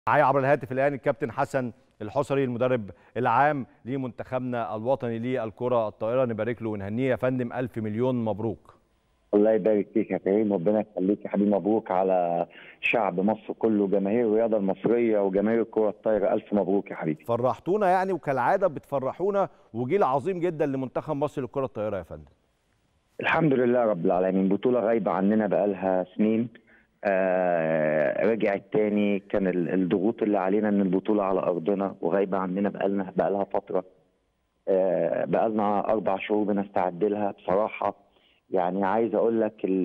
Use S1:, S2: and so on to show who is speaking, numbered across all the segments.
S1: معايا عبر الهاتف الان الكابتن حسن الحصري المدرب العام لمنتخبنا الوطني للكره الطائره نبارك له ونهنيه يا فندم الف مليون مبروك
S2: الله يبارك فيك يا كريم ربنا يخليك يا حبيبي مبروك على شعب مصر كله جماهير الرياضه المصريه وجماهير الكره الطايره الف مبروك يا حبيبي
S1: فرحتونا يعني وكالعاده بتفرحونا وجيل عظيم جدا لمنتخب مصر للكره الطائره يا فندم
S2: الحمد لله رب العالمين بطوله غايبه عننا بقالها سنين آه رجعت تاني كان الضغوط اللي علينا ان البطوله على ارضنا وغايبه عننا بقالنا بقالها فتره آه بقالنا اربع شهور بنستعد لها بصراحه يعني عايز اقول لك ال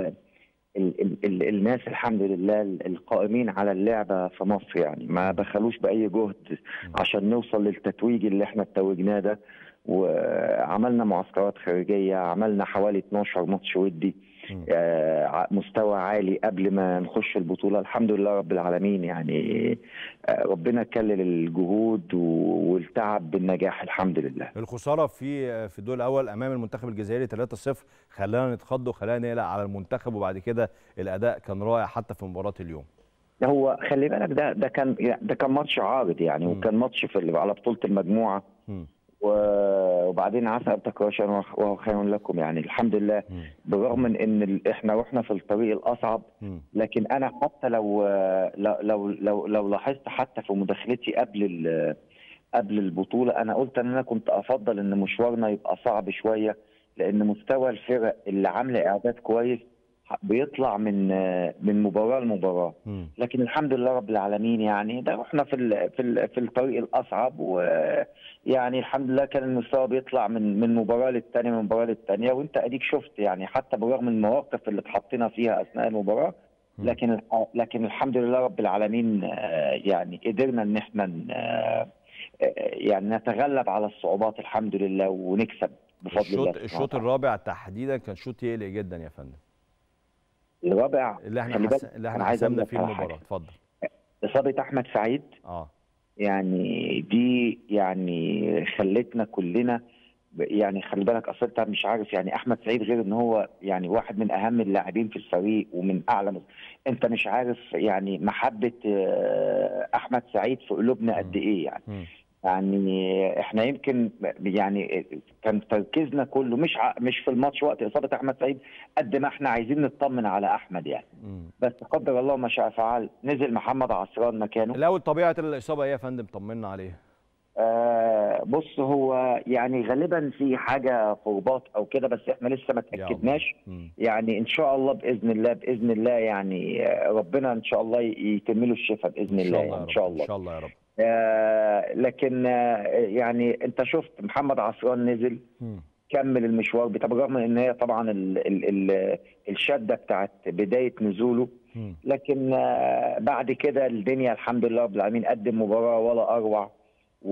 S2: ال ال ال الناس الحمد لله القائمين على اللعبه في مصر يعني ما بخلوش باي جهد عشان نوصل للتتويج اللي احنا اتوجناه ده وعملنا معسكرات خارجيه عملنا حوالي 12 ماتش ودي آه مستوى عالي قبل ما نخش البطوله الحمد لله رب العالمين يعني آه ربنا كلل الجهود والتعب بالنجاح الحمد لله
S1: الخساره في في الدور الاول امام المنتخب الجزائري 3-0 خلانا نتخض وخلانا نقلق على المنتخب وبعد كده الاداء كان رائع حتى في مباراه اليوم
S2: هو خلي بالك ده ده كان ده كان ماتش عارض يعني م. وكان ماتش في على بطوله المجموعه م. وبعدين عسى ان تكرهوا شيئا وهو خير لكم يعني الحمد لله بالرغم من ان احنا رحنا في الطريق الاصعب لكن انا حتى لو لو لو لو لاحظت حتى في مداخلتي قبل قبل البطوله انا قلت ان انا كنت افضل ان مشوارنا يبقى صعب شويه لان مستوى الفرق اللي عامله اعداد كويس بيطلع من من مباراه لمباراه لكن الحمد لله رب العالمين يعني ده رحنا في ال في ال في الطريق الاصعب ويعني الحمد لله كان المستوى بيطلع من من مباراه للثانيه من مباراه للثانيه وانت اديك شفت يعني حتى بالرغم من المواقف اللي اتحطينا فيها اثناء المباراه لكن لكن الحمد لله رب العالمين يعني قدرنا ان احنا يعني نتغلب على الصعوبات الحمد لله ونكسب بفضل
S1: الشوط
S2: الله
S1: الشوط الرابع تحديدا كان شوط يقلق جدا يا فندم
S2: الرابع
S1: اللي احنا حس... اللي احنا حسمنا فيه المباراه اتفضل
S2: اصابه احمد سعيد
S1: اه
S2: يعني دي يعني خلتنا كلنا يعني خلي بالك اصل انت مش عارف يعني احمد سعيد غير ان هو يعني واحد من اهم اللاعبين في الفريق ومن اعلى انت مش عارف يعني محبه احمد سعيد في قلوبنا قد ايه يعني م. يعني احنا يمكن يعني كان تركيزنا كله مش ع... مش في الماتش وقت اصابه احمد سعيد قد ما احنا عايزين نطمن على احمد يعني م. بس قدر الله ما شاء فعل نزل محمد عصران مكانه
S1: الاول طبيعه الاصابه ايه يا فندم طمنا عليه
S2: آه بص هو يعني غالبا في حاجه في رباط او كده بس احنا لسه ما تاكدناش يعني ان شاء الله باذن الله باذن الله يعني ربنا ان شاء الله يتم له الشفاء باذن الله, الله ان شاء الله
S1: ان شاء الله يا رب
S2: آه لكن آه يعني انت شفت محمد عصران نزل م. كمل المشوار بالرغم من ان هي طبعا ال ال ال الشده بتاعت بدايه نزوله م. لكن آه بعد كده الدنيا الحمد لله رب العالمين قدم مباراه ولا اروع و...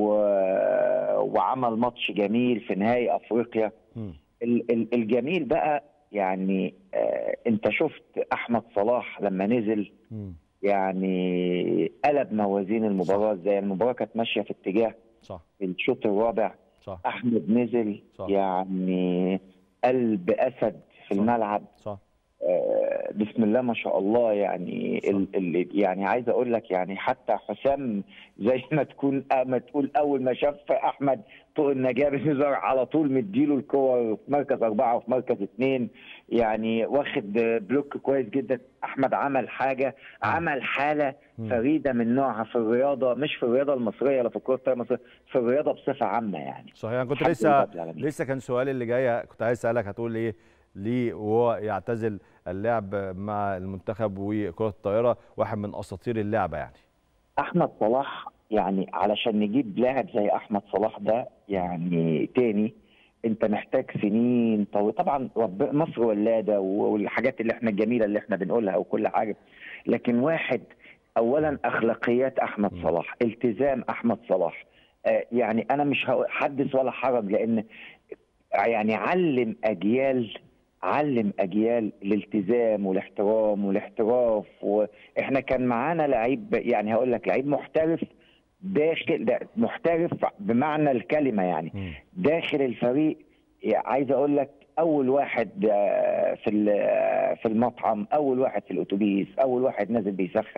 S2: وعمل ماتش جميل في نهائي افريقيا ال ال الجميل بقى يعني آه انت شفت احمد صلاح لما نزل م. يعني قلب موازين المباراه ازاي المباراه كانت ماشيه في اتجاه
S1: صح
S2: الشوط الرابع
S1: صح
S2: احمد نزل
S1: صح.
S2: يعني قلب اسد في
S1: صح.
S2: الملعب
S1: صح
S2: آه بسم الله ما شاء الله يعني ال ال يعني عايز اقول لك يعني حتى حسام زي ما تكون ما تقول اول ما شاف احمد طوق النجاه بنزار على طول مديله الكور في مركز اربعه وفي مركز اثنين يعني واخد بلوك كويس جدا احمد عمل حاجه عمل حاله فريده من نوعها في الرياضه مش في الرياضه المصريه ولا في الكره الطايره المصريه في الرياضه بصفه عامه يعني
S1: صحيح انا كنت لسه لسه كان سؤالي اللي جاي كنت عايز اسالك هتقول ايه ليه وهو يعتزل اللعب مع المنتخب وكره الطائره واحد من اساطير اللعبه يعني
S2: احمد صلاح يعني علشان نجيب لاعب زي احمد صلاح ده يعني تاني انت محتاج سنين طويله طبعا رب مصر ولاده والحاجات اللي احنا الجميله اللي احنا بنقولها وكل حاجه لكن واحد اولا اخلاقيات احمد صلاح التزام احمد صلاح آه يعني انا مش حدث ولا حرج لان يعني علم اجيال علم اجيال الالتزام والاحترام والاحتراف واحنا كان معانا لعيب يعني هقول لك لعيب محترف داخل ده محترف بمعنى الكلمه يعني داخل الفريق عايز اقول لك اول واحد في في المطعم اول واحد في الاتوبيس اول واحد نازل بيسخن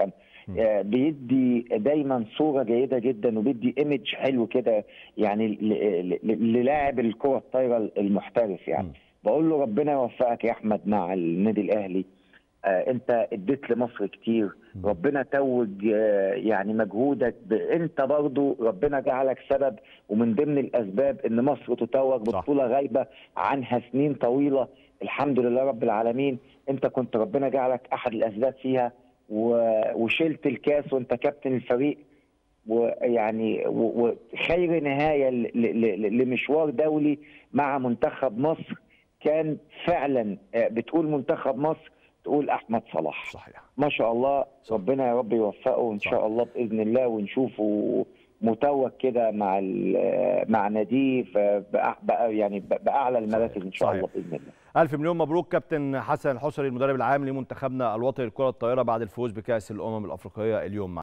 S2: آه، بيدي دايما صوره جيده جدا وبيدي ايمج حلو كده يعني ل- ل- للاعب الكره الطايره المحترف يعني
S1: م.
S2: بقول له ربنا يوفقك يا احمد مع النادي الاهلي آه، انت اديت لمصر كتير ربنا توج آه، يعني مجهودك ب... انت برضو ربنا جعلك سبب ومن ضمن الاسباب ان مصر تتوج
S1: صح.
S2: ببطوله غايبه عنها سنين طويله الحمد لله رب العالمين انت كنت ربنا جعلك احد الاسباب فيها و... وشلت الكاس وانت كابتن الفريق ويعني و- وخير نهايه ل... ل... ل- لمشوار دولي مع منتخب مصر كان فعلا آه، بتقول منتخب مصر تقول احمد صلاح
S1: صحيح
S2: ما شاء الله
S1: صح.
S2: ربنا يا رب يوفقه وان
S1: صح.
S2: شاء الله باذن الله ونشوفه متوج كده مع ال- مع ناديه ف- بأ- بأ- يعني ب- باعلى المراكز ان شاء
S1: صحيح.
S2: الله باذن الله
S1: ألف مليون مبروك كابتن حسن الحصري المدرب العام لمنتخبنا الوطني لكرة الطائرة بعد الفوز بكأس الأمم الأفريقية اليوم